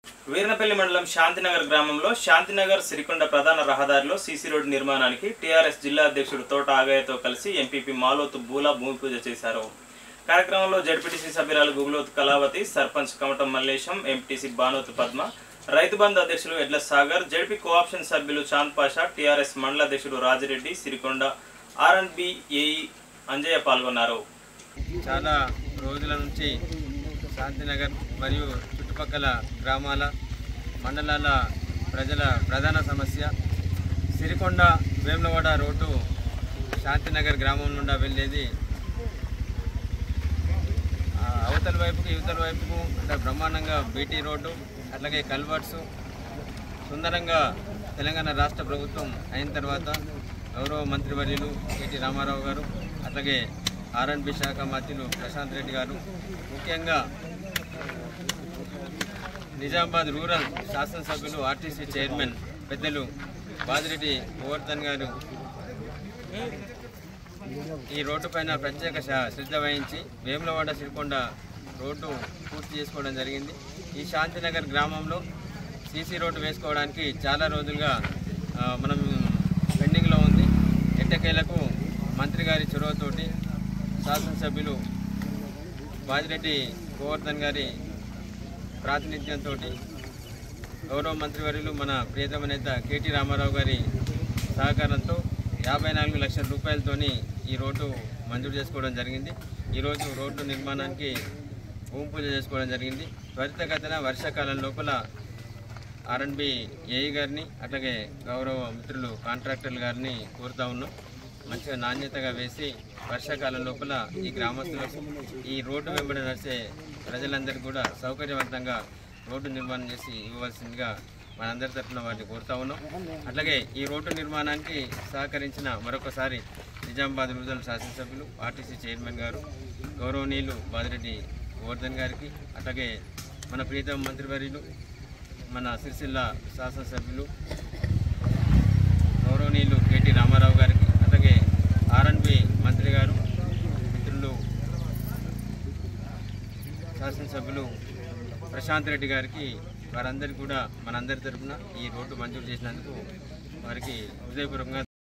వీర్నపల్లి మండలం శాంతినగర్ గ్రామంలో శాంతినగర్ సిరికొండ ప్రధాన రహదారిలో సీసీ రోడ్డు నిర్మాణానికి టీఆర్ఎస్ జిల్లా అధ్యక్షుడు తోట ఆగయ్యతో కలిసి ఎంపీపీ మాలోతు బూలా భూమి పూజ చేశారు కార్యక్రమంలో జడ్పీటీసీ సభ్యురాలు గుగులోతు కళావతి సర్పంచ్ కమటం మల్లేశం ఎంపీటీసీ బానోతు పద్మ రైతు బంధు అధ్యక్షులు ఎడ్ల సాగర్ జడ్పీ కోఆప్షన్ సభ్యులు చాంద్ పాషా టీఆర్ఎస్ మండల అధ్యక్షుడు Rajireddy Sirikonda R and B AE Anjaiah పాల్గొన్నారు చాలా రోజుల నుంచి శాంతినగర్ మరియు చుట్టుపక్కల గ్రామాల మండలాల ప్రజల ప్రధాన సమస్య సిరికొండ వేములవాడ రోడ్డు శాంతినగర్ గ్రామం నుండి వెళ్ళేది ఆ, అవతల వైపుకు ఇవతల వైపుకు అంటే బ్రహ్మాండంగా బీటీ రోడ్డు అట్లాగే కల్వర్ట్స్ సుందరంగా తెలంగాణ రాష్ట్ర ప్రభుత్వం అయిన తర్వాత గౌరవ మంత్రివర్యులు కేటీ రామారావు గారు అట్లాగే ఆర్ఎన్బి శాఖ మంత్రులు ప్రశాంత్ రెడ్డి గారు ముఖ్యంగా నిజామాబాద్ రూరల్ శాసనసభ్యులు ఆర్టీసీ చైర్మన్ పెద్దలు బాదిరెడ్డి గోవర్ధన్ గారు ఈ రోడ్డు పైన ప్రత్యేక శ- శ్రద్ధ వహించి వేములవాడ సిరికొండ రోడ్డు పూర్తి చేసుకోవడం జరిగింది ఈ శాంతినగర్ గ్రామంలో సీసీ రోడ్డు వేసుకోవడానికి చాలా రోజులుగా ఆ, మనం పెండింగ్లో ఉంది ఎట్టకేలకు మంత్రి గారి చొరవతోటి శాసనసభ్యులు బాజిరెడ్డి గోవర్ధన్ గారి ప్రాతినిధ్యంతో గౌరవ మంత్రివర్యులు మన ప్రియతమ నేత కేటీ రామారావు గారి సహకారంతో యాభై నాలుగు లక్షల రూపాయలతోని ఈ రోడ్డు మంజూరు చేసుకోవడం జరిగింది ఈరోజు రోడ్డు నిర్మాణానికి భూమి పూజ చేసుకోవడం జరిగింది త్వరితగతిన వర్షాకాలం లోపల ఆర్ఎన్బి ఏఈ గారిని అట్లాగే గౌరవ మిత్రులు కాంట్రాక్టర్లు గారిని కోరుతా ఉన్నాం మంచిగా నాణ్యతగా వేసి వర్షాకాలం లోపల ఈ గ్రామస్తులకు ఈ రోడ్డు వెంబడి నడిచే ప్రజలందరికీ కూడా సౌకర్యవంతంగా రోడ్డు నిర్మాణం చేసి ఇవ్వవలసిందిగా మనందరి తరఫున వారిని కోరుతా ఉన్నాం అట్లాగే ఈ రోడ్డు నిర్మాణానికి సహకరించిన మరొకసారి నిజామాబాద్ రూరల్ శాసనసభ్యులు ఆర్టీసీ చైర్మన్ గారు గౌరవనీయులు బాదిరెడ్డి గోవర్ధన్ గారికి అట్లాగే మన ప్రీతం మంత్రివర్యులు మన సిరిసిల్ల శాసనసభ్యులు గౌరవనీయులు కేటీ రామారావు గారికి అట్లాగే ఆర్ఎన్బి మంత్రి గారు మిత్రులు శాసనసభ్యులు ప్రశాంత్ రెడ్డి గారికి వారందరికీ కూడా మనందరి తరపున ఈ రోడ్డు మంజూరు చేసినందుకు వారికి హృదయపూర్వకంగా